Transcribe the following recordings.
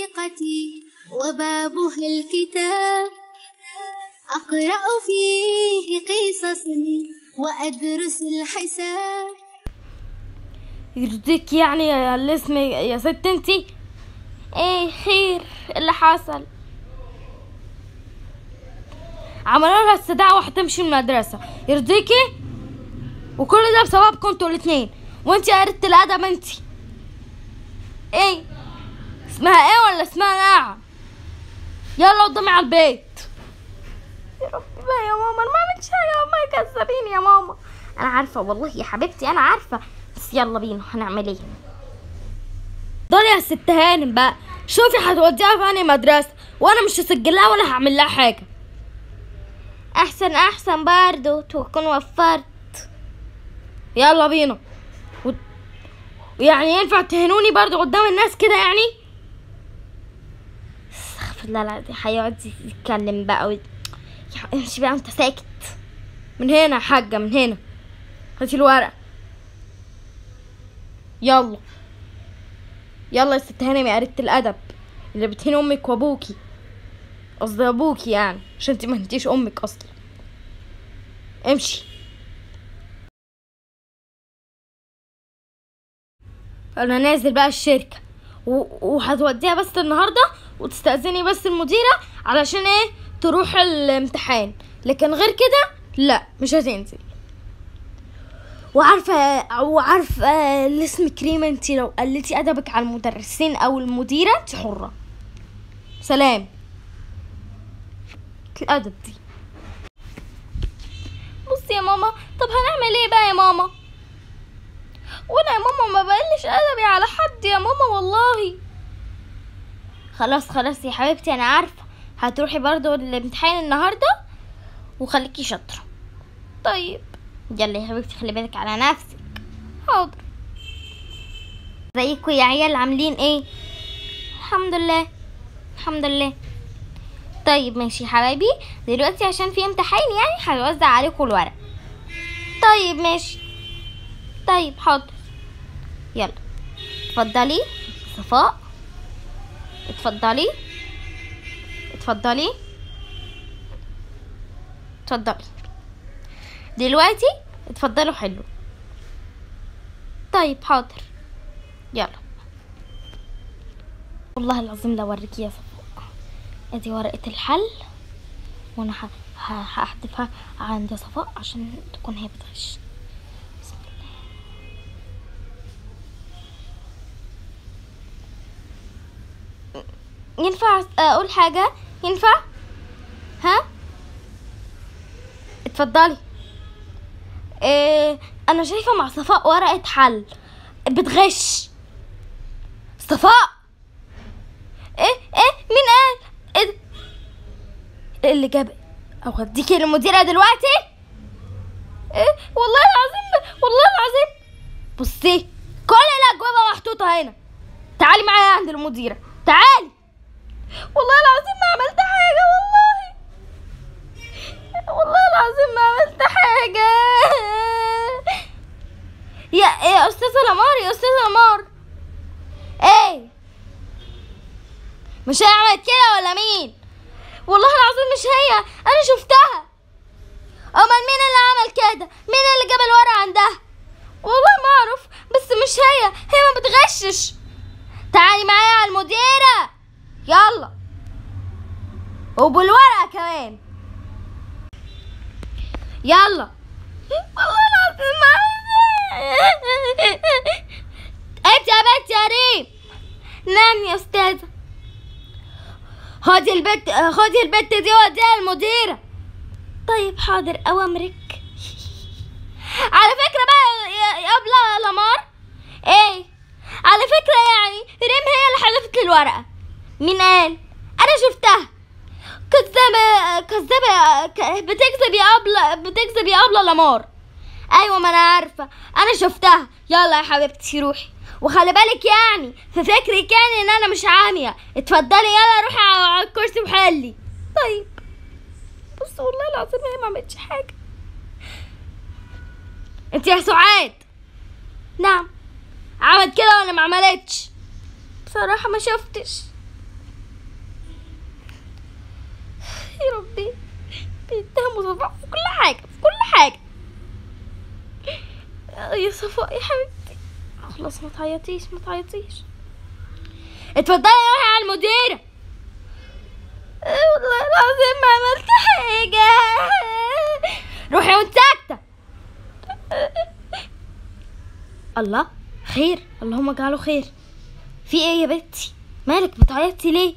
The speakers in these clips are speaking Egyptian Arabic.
حديقتي وبابها الكتاب أقرأ فيه قصص وأدرس الحساب يرضيك يعني يا اللي اسمي يا ست انتي ايه خير اللي حصل عملوا لها استدعاء وهتمشي من المدرسة يرضيكي وكل ده بسببكم انتوا الاتنين وانتي يا قريت الادب انتي ايه اسمها ايه ولا اسمها نعم يلا قدامي على البيت يا رب بقى يا ماما انا ما عملتش حاجه يا ماما كذابين يا ماما انا عارفه والله يا حبيبتي انا عارفه بس يلا بينا هنعمل ايه دول يا ست هانم بقى شوفي هتوديها في انهي مدرسه وانا مش هسجلها ولا هعمل لها حاجه احسن احسن برضو تكون وفرت يلا بينا و... يعني ينفع تهنوني برضو قدام الناس كده يعني استغفر الله العظيم هيقعد يتكلم بقى و... يا امشي بقى انت ساكت من هنا يا حاجه من هنا هاتي الورقه يلا يلا يا ست هانم يا قرية الادب اللي بتهين امك وابوكي قصدي ابوكي يعني عشان انت ما انتيش امك اصلا امشي انا نازل بقى الشركه و- وهتوديها بس النهارده وتستأذني بس المديره علشان ايه تروح الامتحان لكن غير كده لا مش هتنزل وعارفه وعارفه الاسم كريمه انت لو قلتي ادبك على المدرسين او المديره انت حره سلام الادب دي بصي يا ماما طب هنعمل ايه بقى يا ماما وانا يا ماما ما بقلش ادبي على حد يا ماما والله خلاص خلاص يا حبيبتي انا عارفه هتروحي برضو الامتحان النهارده وخليكي شاطره طيب يلا يا حبيبتي خلي بالك على نفسك حاضر ازيكم يا عيال عاملين ايه الحمد لله الحمد لله طيب ماشي يا حبايبي دلوقتي عشان في امتحان يعني هيوزع عليكم الورق طيب ماشي طيب حاضر يلا اتفضلي صفاء اتفضلي اتفضلي اتفضلي دلوقتي اتفضلوا حلو طيب حاضر يلا والله العظيم لو اوريكي يا صفاء ادي ورقة الحل وانا ه- ه- هحذفها عند صفاء عشان تكون هي بتغش بسم الله ينفع اقول حاجة ينفع ها اتفضلي إيه انا شايفه مع صفاء ورقه حل بتغش صفاء ايه ايه مين قال ايه ده؟ إيه اللي جاب او هديكي للمديره دلوقتي ايه والله العظيم والله العظيم بصي كل الاجوبه محطوطه هنا تعالي معايا عند المديره تعالي والله العظيم ما عملت حاجه والله والله العظيم ما عملت حاجة يا يا أستاذة لمار يا أستاذة لمار ايه مش هي عملت كده ولا مين والله العظيم مش هي أنا شفتها أمال مين اللي عمل كده مين اللي جاب الورق عندها والله ما أعرف بس مش هي هي ما بتغشش تعالي معايا على المديرة يلا وبالورقة كمان يلا والله العظيم ما انت يا بنت يا ريم نعم يا استاذة خدي البت خدي البت دي وديها المديرة طيب حاضر اوامرك على فكرة بقى يا يا ابلة لمار ايه على فكرة يعني ريم هي اللي حذفت لي الورقة مين قال انا شفتها كذابة كذابة ك- بتكذب يا أبلة بتكذب يا أبلة لمار أيوة ما أنا عارفة أنا شفتها يلا يا حبيبتي روحي وخلي بالك يعني في فكرك يعني إن أنا مش عامية اتفضلي يلا روحي على على الكرسي وحلي طيب بص والله العظيم هي ما عملتش حاجة انت يا سعاد نعم عملت كده ولا ما عملتش بصراحة ما شفتش يا ربي بيتهموا صفاء في كل حاجة في كل حاجة يا صفاء يا حبيبتي خلاص ما تعيطيش ما تعيطيش اتفضلي روحي على المديرة إيه والله العظيم ما عملت حاجة روحي وانت ساكتة الله خير اللهم اجعله خير في ايه يا بنتي مالك بتعيطي ليه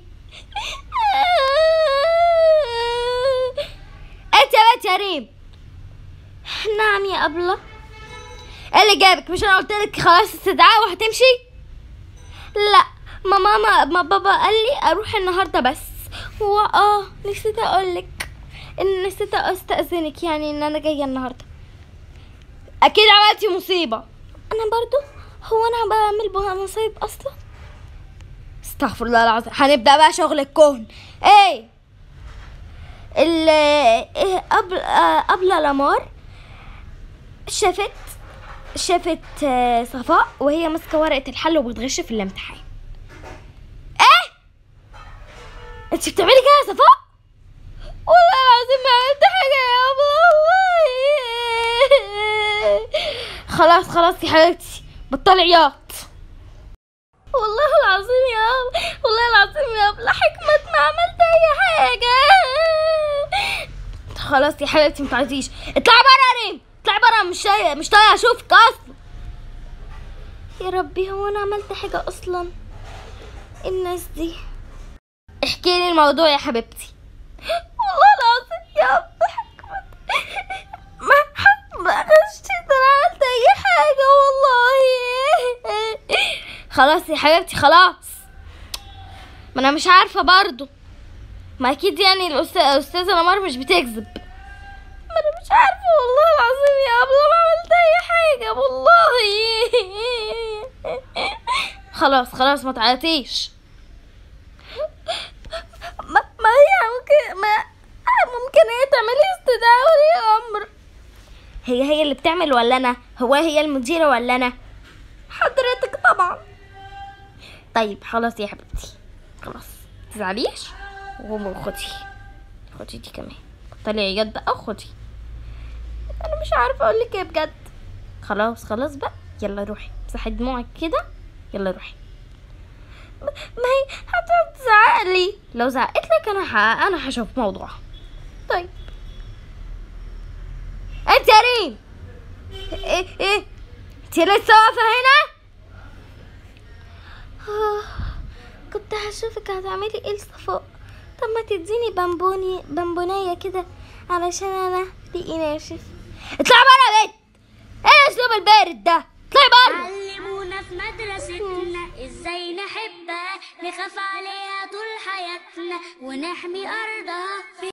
انت يا بنت يا ريم نعم يا ابله ايه اللي جابك مش انا قلت لك خلاص استدعاء وهتمشي لا ما ماما ما بابا قال لي اروح النهارده بس هو اه نسيت اقول لك ان نسيت استاذنك يعني ان انا جايه النهارده اكيد عملتي مصيبه انا برضو هو انا بعمل بها مصايب اصلا استغفر الله العظيم هنبدا بقى شغل الكهن ايه ال إيه قبل آه، قبل لامار شافت شافت آه، صفاء وهي ماسكه ورقه الحل وبتغش في الامتحان ايه انت بتعملي كده يا صفاء والله العظيم ما عملت حاجه يا والله خلاص خلاص يا حبيبتي بطلي عياط والله العظيم يا أب... والله العظيم يا أبلة حكمة ما عملت أي حاجة خلاص يا حبيبتي ما تعيطيش اطلعي بره يا ريم اطلعي بره مش طايقة مش طايقة أشوفك أصلا يا ربي هو أنا عملت حاجة أصلا الناس دي احكي لي الموضوع يا حبيبتي والله العظيم يا أبلة حكمة ما ما غشتي ده أنا عملت أي حاجة والله خلاص يا حبيبتي خلاص ما انا مش عارفه برضو ما اكيد يعني الأستاذ الاستاذه نمار مش بتكذب ما انا مش عارفه والله العظيم يا ابله ما عملت اي حاجه والله خلاص خلاص ما تعيطيش ما, ما هي ممكن ما ممكن هي تعملي استدعاء ولي امر هي هي اللي بتعمل ولا انا هو هي المديره ولا انا حضرتك طبعا طيب خلاص يا حبيبتي خلاص تزعليش وخدي خدي دي كمان بطلي عياط بقى وخدي انا مش عارفه اقول لك ايه بجد خلاص خلاص بقى يلا روحي امسحي دموعك كده يلا روحي ما ما هي هتقعد تزعق لي لو زعقت لك انا ح... انا هشوف موضوعها طيب انت يا ريم ايه ايه انت لسه واقفه هنا آه، كنت هشوفك هتعملي ايه لصفاء طب ما تديني بامبوني بامبونية كده علشان انا ريقي ناشف اطلعي بره يا بنت ايه الاسلوب البارد ده اطلعي بره علمونا في مدرستنا ازاي نحبها نخاف عليها طول حياتنا ونحمي ارضها في